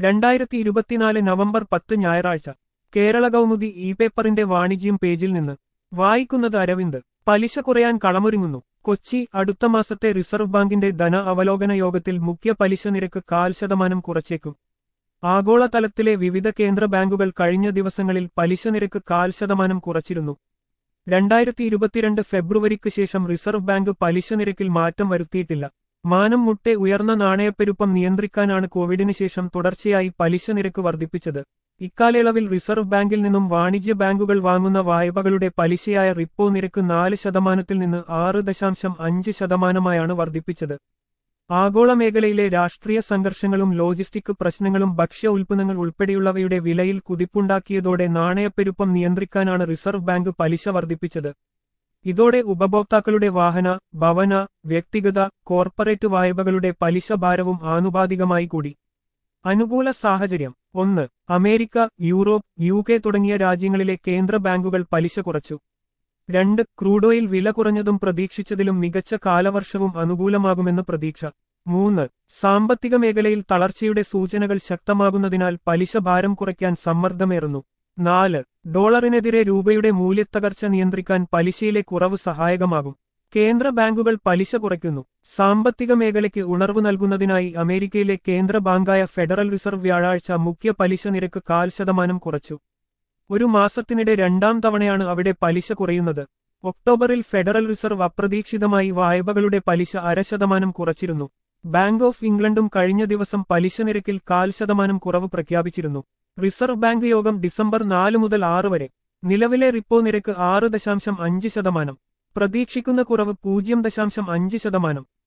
രണ്ടായിരത്തി ഇരുപത്തിനാല് നവംബർ പത്ത് ഞായറാഴ്ച കേരള കൗമുദി ഇ പേപ്പറിന്റെ വാണിജ്യം പേജിൽ നിന്ന് വായിക്കുന്നത് അരവിന്ദ് പലിശ കുറയാൻ കളമൊരുങ്ങുന്നു കൊച്ചി അടുത്ത മാസത്തെ റിസർവ് ബാങ്കിന്റെ ധന അവലോകന യോഗത്തിൽ മുഖ്യ പലിശ നിരക്ക് കാൽ ശതമാനം കുറച്ചേക്കും ആഗോളതലത്തിലെ വിവിധ കേന്ദ്ര ബാങ്കുകൾ കഴിഞ്ഞ ദിവസങ്ങളിൽ പലിശ നിരക്ക് കാൽ ശതമാനം കുറച്ചിരുന്നു രണ്ടായിരത്തി ഇരുപത്തിരണ്ട് ഫെബ്രുവരിക്ക് ശേഷം റിസർവ് ബാങ്ക് പലിശ നിരക്കിൽ മാറ്റം വരുത്തിയിട്ടില്ല മാനം മുട്ടെ ഉയർന്ന നാണയപ്പെരുപ്പം നിയന്ത്രിക്കാനാണ് കോവിഡിന് ശേഷം തുടർച്ചയായി പലിശ നിരക്ക് വർദ്ധിപ്പിച്ചത് ഇക്കാലയളവിൽ റിസർവ് ബാങ്കിൽ നിന്നും വാണിജ്യ ബാങ്കുകൾ വാങ്ങുന്ന വായ്പകളുടെ പലിശയായ റിപ്പോ നിരക്ക് നാല് ശതമാനത്തിൽ നിന്ന് ആറ് ദശാംശം അഞ്ച് ശതമാനമായാണ് വർദ്ധിപ്പിച്ചത് ആഗോള മേഖലയിലെ രാഷ്ട്രീയ സംഘർഷങ്ങളും ലോജിസ്റ്റിക് പ്രശ്നങ്ങളും ഭക്ഷ്യ ഉൽപ്പന്നങ്ങൾ ഉൾപ്പെടെയുള്ളവയുടെ വിലയിൽ കുതിപ്പുണ്ടാക്കിയതോടെ നാണയപ്പെരുപ്പം നിയന്ത്രിക്കാനാണ് റിസർവ് ബാങ്ക് പലിശ വർദ്ധിപ്പിച്ചത് ഇതോടെ ഉപഭോക്താക്കളുടെ വാഹന ഭവന വ്യക്തിഗത കോർപ്പറേറ്റ് വായ്പകളുടെ പലിശ ഭാരവും ആനുപാതികമായി കൂടി അനുകൂല സാഹചര്യം ഒന്ന് അമേരിക്ക യൂറോപ്പ് യു കെ തുടങ്ങിയ രാജ്യങ്ങളിലെ കേന്ദ്ര ബാങ്കുകൾ പലിശ കുറച്ചു രണ്ട് ക്രൂഡോയിൽ വില കുറഞ്ഞതും പ്രതീക്ഷിച്ചതിലും മികച്ച കാലവർഷവും അനുകൂലമാകുമെന്ന് പ്രതീക്ഷ മൂന്ന് സാമ്പത്തിക മേഖലയിൽ തളർച്ചയുടെ സൂചനകൾ ശക്തമാകുന്നതിനാൽ പലിശ ഭാരം കുറയ്ക്കാൻ സമ്മർദ്ദമേറുന്നു നാല് ഡോളറിനെതിരെ രൂപയുടെ മൂല്യത്തകർച്ച നിയന്ത്രിക്കാൻ പലിശയിലെ കുറവ് സഹായകമാകും കേന്ദ്ര ബാങ്കുകൾ പലിശ കുറയ്ക്കുന്നു സാമ്പത്തിക മേഖലയ്ക്ക് ഉണർവ് നൽകുന്നതിനായി അമേരിക്കയിലെ കേന്ദ്ര ബാങ്കായ ഫെഡറൽ റിസർവ് വ്യാഴാഴ്ച മുഖ്യ പലിശ നിരക്ക് കാൽ ശതമാനം കുറച്ചു ഒരു മാസത്തിനിടെ രണ്ടാം തവണയാണ് അവിടെ പലിശ കുറയുന്നത് ഒക്ടോബറിൽ ഫെഡറൽ റിസർവ് അപ്രതീക്ഷിതമായി വായ്പകളുടെ പലിശ അര ശതമാനം കുറച്ചിരുന്നു ബാങ്ക് ഓഫ് ഇംഗ്ലണ്ടും കഴിഞ്ഞ ദിവസം പലിശ നിരക്കിൽ കാൽ ശതമാനം കുറവ് പ്രഖ്യാപിച്ചിരുന്നു റിസർവ് ബാങ്ക് യോഗം ഡിസംബർ നാല് മുതൽ ആറ് വരെ നിലവിലെ റിപ്പോ നിരക്ക് ആറ് ദശാംശം അഞ്ച് ശതമാനം പ്രതീക്ഷിക്കുന്ന കുറവ് പൂജ്യം ദശാംശം അഞ്ച് ശതമാനം